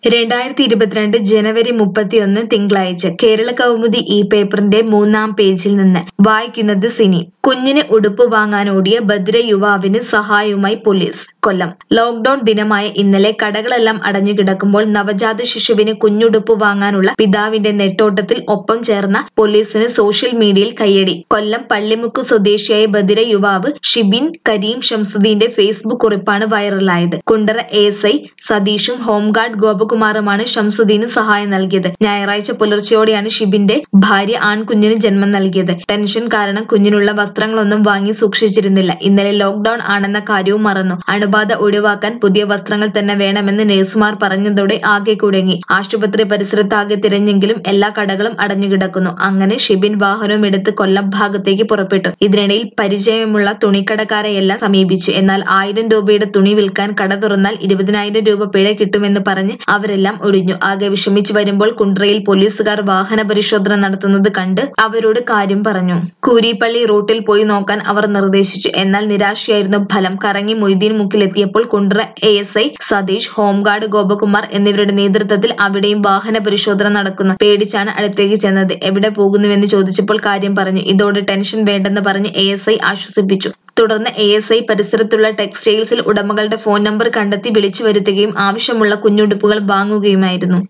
രണ്ടായിരത്തി ഇരുപത്തിരണ്ട് ജനുവരി മുപ്പത്തിയൊന്ന് തിങ്കളാഴ്ച കേരള കൗമുദി ഈ പേപ്പറിന്റെ മൂന്നാം പേജിൽ നിന്ന് വായിക്കുന്നത് സിനി കുഞ്ഞിന് ഉടുപ്പ് വാങ്ങാനോടിയ ഭദ്ര യുവാവിന് സഹായവുമായി പോലീസ് കൊല്ലം ലോക്ഡൌൺ ദിനമായ ഇന്നലെ കടകളെല്ലാം അടഞ്ഞുകിടക്കുമ്പോൾ നവജാത ശിശുവിന് കുഞ്ഞുടുപ്പ് വാങ്ങാനുള്ള പിതാവിന്റെ നെട്ടോട്ടത്തിൽ ഒപ്പം ചേർന്ന പോലീസിന് സോഷ്യൽ മീഡിയയിൽ കയ്യടി കൊല്ലം പള്ളിമുക്ക് സ്വദേശിയായ ബദിര യുവാവ് ഷിബിൻ കരീം ഷംസുദ്ദീന്റെ ഫേസ്ബുക്ക് കുറിപ്പാണ് വൈറലായത് കുണ്ടറ എസ് ഐ സതീഷും ഹോംഗാർഡ് ഗോപകുമാറുമാണ് ഷംസുദ്ദീന് സഹായം നൽകിയത് ഞായറാഴ്ച പുലർച്ചെയോടെയാണ് ഷിബിന്റെ ഭാര്യ ആൺകുഞ്ഞിന് ജന്മം നൽകിയത് ടെൻഷൻ കാരണം കുഞ്ഞിനുള്ള വസ്ത്രങ്ങളൊന്നും വാങ്ങി സൂക്ഷിച്ചിരുന്നില്ല ഇന്നലെ ലോക്ഡൌൺ ആണെന്ന കാര്യവും മറന്നു അണുബാധ ഒഴിവാക്കാൻ പുതിയ വസ്ത്രങ്ങൾ തന്നെ വേണമെന്ന് നഴ്സുമാർ പറഞ്ഞതോടെ ആകെ കുടുങ്ങി ആശുപത്രി പരിസരത്താകെ തിരഞ്ഞെങ്കിലും എല്ലാ കടകളും അടഞ്ഞുകിടക്കുന്നു അങ്ങനെ ഷിബിൻ വാഹനവും എടുത്ത് കൊല്ലം ഭാഗത്തേക്ക് പുറപ്പെട്ടു ഇതിനിടയിൽ പരിചയമുള്ള തുണിക്കടക്കാരെയെല്ലാം സമീപിച്ചു എന്നാൽ ആയിരം രൂപയുടെ തുണി വിൽക്കാൻ കട തുറന്നാൽ ഇരുപതിനായിരം രൂപ പിഴ കിട്ടുമെന്ന് പറഞ്ഞ് അവരെല്ലാം ഒഴിഞ്ഞു ആകെ വിഷമിച്ചു വരുമ്പോൾ കുണ്ട്രയിൽ പോലീസുകാർ വാഹന പരിശോധന നടത്തുന്നത് കണ്ട് അവരോട് കാര്യം പറഞ്ഞു കൂരിപ്പള്ളി റൂട്ടിൽ പോയി നോക്കാൻ അവർ നിർദ്ദേശിച്ചു എന്നാൽ നിരാശയായിരുന്നു ഫലം കറങ്ങി മൊയ്തീൻ മുക്കിലെത്തിയപ്പോൾ Kundara A S I Satheesh home guard Gopakumar എന്നിവരുടെ നേതൃത്വത്തിൽ അവിടെയും വാഹന പരിശോധന നടക്കുന്നു പേടിച്ചാണ് അടുത്തേക്ക് ചെന്നത് എവിടെ പോകുന്നുവെന്ന് ചോദിച്ചപ്പോൾ കാര്യം പറഞ്ഞു ഇതോടെ ടെൻഷൻ വേണ്ടെന്ന് പറഞ്ഞ് എ എസ് ഐ ആശ്വസിപ്പിച്ചു തുടർന്ന് എ എസ് ഐ പരിസരത്തുള്ള ടെക്സ്റ്റൈൽസിൽ ഉടമകളുടെ ഫോൺ നമ്പർ കണ്ടെത്തി വിളിച്ചു വരുത്തുകയും ആവശ്യമുള്ള കുഞ്ഞുടുപ്പുകൾ വാങ്ങുകയുമായിരുന്നു